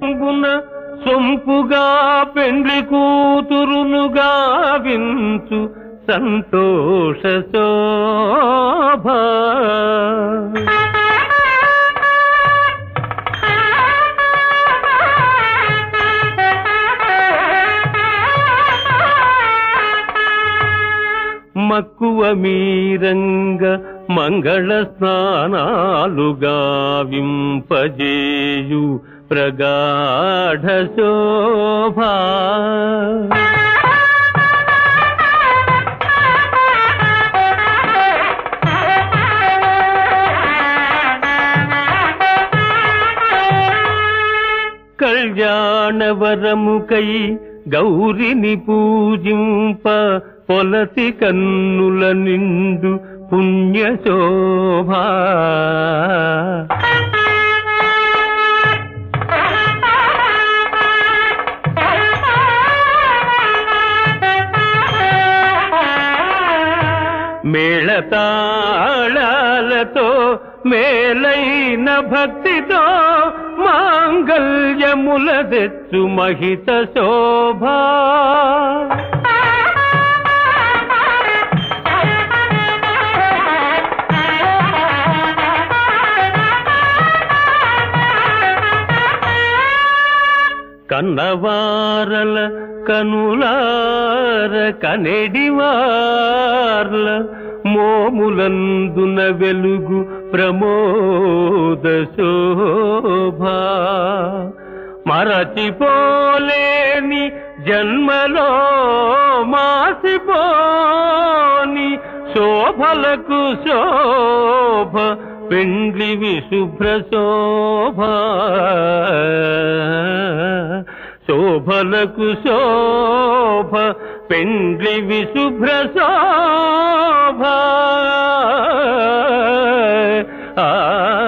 గుణ సొంపుగా పెండ్లి కూతురునుగా వించు సంతోష శోభ మక్కువ మీరంగ మంగళ స్నానాలుగా వింపజేయు ప్రగాఢ శోభ కళ్యాణవరముకై గౌరిని పూజింప పొలతి కన్నుల నిండు పుణ్యశోభ మేళతాళాలతో మేలైన భక్తితో మాంగల్యముల తెచ్చు మహిత శోభ కన్నవారల కనులార కనెడివార్ల మోములందున వెలుగు ప్రమోద శోభ మరచిపోలేని జన్మలో మాసిపోని శోభలకు శోభ పెండ్లి విశుభ్ర శోభ శోభలకు శోభ పెండ్లి విశుభ్ర శోభ ఆ